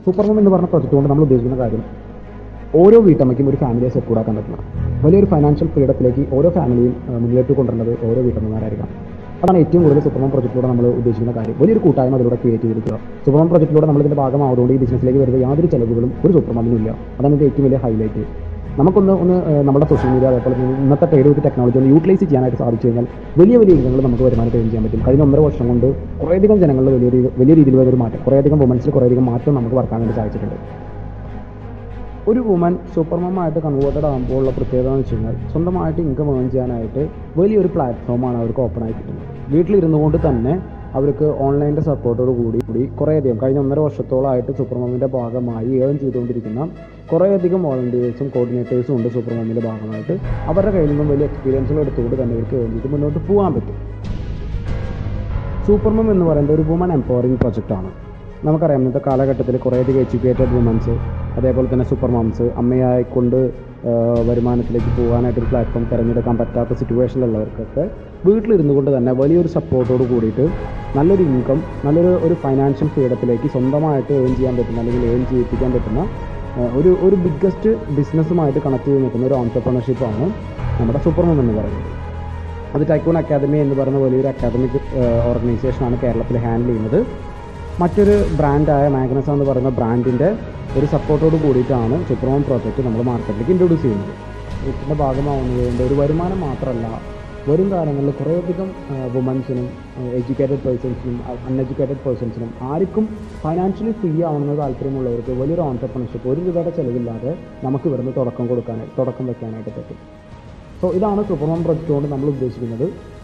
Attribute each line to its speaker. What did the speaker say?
Speaker 1: സൂപ്പർമം എന്ന് പറഞ്ഞ പ്രൊജക്റ്റ് കൊണ്ട് നമ്മൾ ഉദ്ദേശിക്കുന്ന കാര്യം ഓരോ വീട്ടമ്മയ്ക്കും ഒരു ഫാമിലിയെ സെക്യൂർ ആക്കാൻ പറ്റുന്ന വലിയൊരു ഫൈനാൻഷ്യൽ ഫ്രീഡത്തിലേക്ക് ഓരോ ഫാമിലിയും ആ, മുന്നിലേക്ക് കൊണ്ടുവരുന്നത് ഓരോ വീട്ടമ്മമാരായിരിക്കണം അതാണ് ഏറ്റവും കൂടുതൽ സൂപ്പർമം പ്രൊജക്റ്റിലൂടെ നമ്മൾ ഉദ്ദേശിക്കുന്ന കാര്യം വലിയൊരു കൂട്ടായ്മ അതിലൂടെ ക്രിയേറ്റ് ചെയ്തിരിക്കുക സൂപ്പർമം പ്രൊജക്റ്റിലൂടെ നമ്മൾ ഇതിന്റെ ഭാഗമാവുന്നതുകൊണ്ട് ഈ ബിസിനസ്സിലേക്ക് വരുന്ന യാതൊരു ചെലവുകളും ഒരു സൂപ്പർമമിനും ഇല്ല അതാണ് ഇതിന്റെ ഏറ്റവും വലിയ ഹൈലൈറ്റ് നമുക്കൊന്ന് ഒന്ന് ആ, നമ്മുടെ സോഷ്യൽ മീഡിയ അതേപോലെ തന്നെ ഇന്നത്തെ ട്രേഡ് വിത്ത് ടെക്നോളജി ഒന്ന് യൂട്ടിലൈസ് ചെയ്യാനായിട്ട് സാധിച്ചു കഴിഞ്ഞാൽ വലിയ വലിയ ഇനങ്ങൾ നമുക്ക് വരുമാനത്തെ ഏൺ ചെയ്യാൻ പറ്റും കഴിഞ്ഞ ഒന്നര വർഷം കൊണ്ട് കുറേയധികം ജനങ്ങളിൽ വലിയ രീതി- വലിയ രീതിയിൽ ഒരു മാറ്റം കുറേയധികം വുമൻസിൽ കുറേയധികം മാറ്റം നമുക്ക് വർക്കാൻ വേണ്ടി സാധിച്ചിട്ടുണ്ട് ഒരു വുമൻ സൂപ്പർമമായിട്ട് കൺവേർട്ടഡ് ആകുമ്പോൾ ഉള്ള പ്രത്യേകത എന്ന് വെച്ച് കഴിഞ്ഞാൽ സ്വന്തമായിട്ട് ഇൻകം ഏൺ ചെയ്യാനായിട്ട് വലിയൊരു പ്ലാറ്റ്ഫോമാണ് അവർക്ക് ഓപ്പൺ ആയി കിട്ടുന്നത് വീട്ടിലിരുന്നു കൊണ്ട് തന്നെ അവർക്ക് ഓൺലൈൻ്റെ സപ്പോർട്ടോട് കൂടി കൂടി കുറേയധികം കഴിഞ്ഞ ഒന്നര വർഷത്തോളമായിട്ട് സൂപ്പർമമിൻ്റെ ഭാഗമായി ഏൺ ചെയ്തുകൊണ്ടിരിക്കുന്ന കുറേയധികം വോളണ്ടിയേഴ്സും കോർഡിനേറ്റേഴ്സും ഉണ്ട് സൂപ്പർമമിൻ്റെ ഭാഗമായിട്ട് അവരുടെ കയ്യിൽ നിന്നും വലിയ എക്സ്പീരിയൻസുകൾ എടുത്തുകൊണ്ട് തന്നെ ഇവർക്ക് വേണ്ടിയിട്ട് മുന്നോട്ട് പോകാൻ പറ്റും സൂപ്പർമം എന്ന് പറയുന്നത് ഒരു വുമൺ എംപവറിംഗ് പ്രൊജക്റ്റാണ് നമുക്കറിയാം ഇന്നത്തെ കാലഘട്ടത്തിൽ കുറേയധികം എഡ്യൂക്കേറ്റഡ് വുമൻസ് അതേപോലെ തന്നെ സൂപ്പർ മംസ് അമ്മയായിക്കൊണ്ട് ആ, വരുമാനത്തിലേക്ക് പോകാനായിട്ടൊരു പ്ലാറ്റ്ഫോം തിരഞ്ഞെടുക്കാൻ പറ്റാത്ത സിറ്റുവേഷനിലുള്ളവർക്കൊക്കെ വീട്ടിലിരുന്നു കൊണ്ട് തന്നെ വലിയൊരു സപ്പോർട്ടോട് കൂടിയിട്ട് നല്ലൊരു ഇൻകം നല്ലൊരു ഒരു ഫൈനാൻഷ്യൽ ഫ്രീഡത്തിലേക്ക് സ്വന്തമായിട്ട് ഏൺ ചെയ്യാൻ പറ്റുന്ന അല്ലെങ്കിൽ ഏൺ ചെയ്യിപ്പിക്കാൻ പറ്റുന്ന ആ, ഒരു ഒരു ബിഗ്ഗസ്റ്റ് ബിസിനസ്സുമായിട്ട് കണക്ട് ചെയ്ത് നിൽക്കുന്ന ഒരു ഓൺടർപ്രണർഷിപ്പാണ് നമ്മുടെ സൂപ്പർമം എന്ന് പറയുന്നത് അത് ടൈക്കൂൺ അക്കാദമി എന്ന് പറയുന്ന വലിയൊരു അക്കാദമിക് ഓർഗനൈസേഷനാണ് കേരളത്തിൽ ഹാൻഡിൽ ചെയ്യുന്നത് മറ്റൊരു ബ്രാൻഡായ മാഗ്നസ എന്ന് പറയുന്ന ബ്രാൻഡിൻ്റെ ഒരു സപ്പോർട്ടോട് കൂടിയിട്ടാണ് സൂപ്പർമോൺ പ്രോജക്റ്റ് നമ്മൾ മാർക്കറ്റിലേക്ക് ഇൻട്രൊഡ്യൂസ് ചെയ്യുന്നത് ഇതിൻ്റെ ഭാഗമാവുന്നത് കൊണ്ട് ഒരു വരുമാനം മാത്രമല്ല വരും കാലങ്ങളിൽ കുറേയധികം വുമൻസിനും എഡ്യൂക്കേറ്റഡ് പേഴ്സൺസിനും അൺഎഡ്യൂക്കേറ്റഡ് പേഴ്സൺസിനും ആർക്കും ഫൈനാൻഷ്യലി ഫ്രീ ആവണമെന്ന് താല്പര്യമുള്ളവർക്ക് വലിയൊരു ഓൺടർപ്രണർഷിപ്പ് ഒരു രൂപയുടെ ചിലവില്ലാതെ നമുക്ക് ഇവിടുന്ന് തുടക്കം കൊടുക്കാനായി തുടക്കം വെക്കാനായിട്ട് പറ്റും സോ ഇതാണ് സൂപ്പർമോൺ പ്രൊജക്റ്റ് കൊണ്ട് നമ്മൾ ഉദ്ദേശിക്കുന്നത്